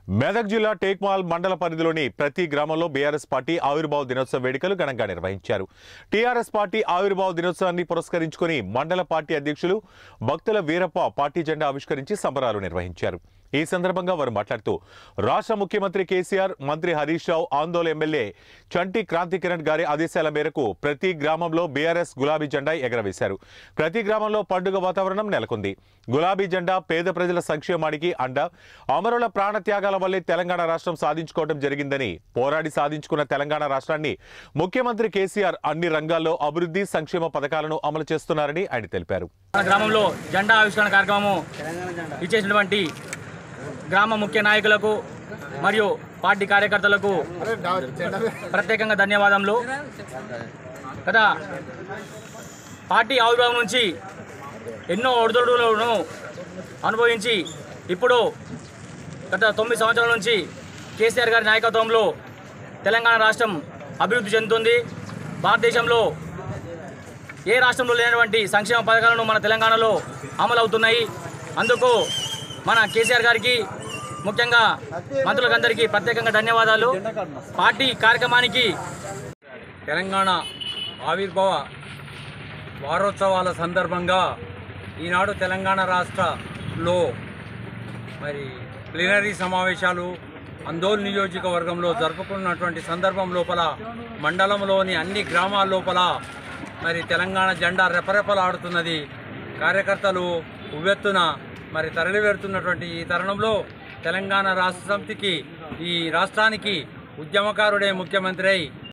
మెదక్ జిల్లా టేక్మాల్ మండల పరిధిలోని ప్రతి గ్రామంలో బీఆర్ఎస్ పార్టీ ఆవిర్భావ దినోత్సవ వేడుకలు ఘనంగా నిర్వహించారు టీఆర్ఎస్ పార్టీ ఆవిర్భావ దినోత్సవాన్ని పురస్కరించుకొని మండల పార్టీ అధ్యక్షులు భక్తుల వీరప్ప పార్టీ జెండా ఆవిష్కరించి సంబరాలు నిర్వహించారు ఈ సందర్భంగా వారు మాట్లాడుతూ రాష్ట్ర ముఖ్యమంత్రి కేసీఆర్ మంత్రి హరీష్ రావు ఆందోళన ఎమ్మెల్యే చంటి క్రాంతి కిరణ్ గారి ఆదేశాల మేరకు ప్రతి గ్రామంలో బీఆర్ఎస్ గులాబీ జెండా ఎగరవేశారు ప్రతి గ్రామంలో పండుగ వాతావరణం నెలకొంది గులాబీ జెండా పేద ప్రజల సంక్షేమానికి అండ అమరుల ప్రాణత్యాగాల వల్లే తెలంగాణ రాష్ట్రం సాధించుకోవడం జరిగిందని పోరాడి సాధించుకున్న తెలంగాణ రాష్ట్రాన్ని ముఖ్యమంత్రి కేసీఆర్ అన్ని రంగాల్లో అభివృద్ధి సంక్షేమ పథకాలను అమలు చేస్తున్నారని ఆయన తెలిపారు మన గ్రామంలో జెండా ఆవిష్కరణ కార్యక్రమం ఇచ్చేసినటువంటి గ్రామ ముఖ్య నాయకులకు మరియు పార్టీ కార్యకర్తలకు ప్రత్యేకంగా ధన్యవాదములు కదా పార్టీ ఆవిర్భావం నుంచి ఎన్నో ఒడిదొడులను అనుభవించి ఇప్పుడు గత తొమ్మిది సంవత్సరాల నుంచి కేసీఆర్ గారి నాయకత్వంలో తెలంగాణ రాష్ట్రం అభివృద్ధి చెందుతుంది భారతదేశంలో ఏ రాష్ట్రంలో లేనటువంటి సంక్షేమ పథకాలను మన తెలంగాణలో అమలు అవుతున్నాయి అందుకు మన కేసీఆర్ గారికి ముఖ్యంగా మంత్రులకందరికీ ప్రత్యేకంగా ధన్యవాదాలు పార్టీ కార్యక్రమానికి తెలంగాణ ఆవిర్భావ వారోత్సవాల సందర్భంగా ఈనాడు తెలంగాణ రాష్ట్రలో మరి ప్లీనరీ సమావేశాలు అందోల్ నియోజకవర్గంలో జరుపుకున్నటువంటి సందర్భం లోపల మండలంలోని అన్ని గ్రామాల లోపల మరి తెలంగాణ జెండా రెపరెపలాడుతున్నది కార్యకర్తలు ఉవ్వెత్తున మరి తరలి వెడుతున్నటువంటి ఈ తరుణంలో తెలంగాణ రాష్ట్ర సమితికి ఈ రాష్ట్రానికి ఉద్యమకారుడే ముఖ్యమంత్రి అయి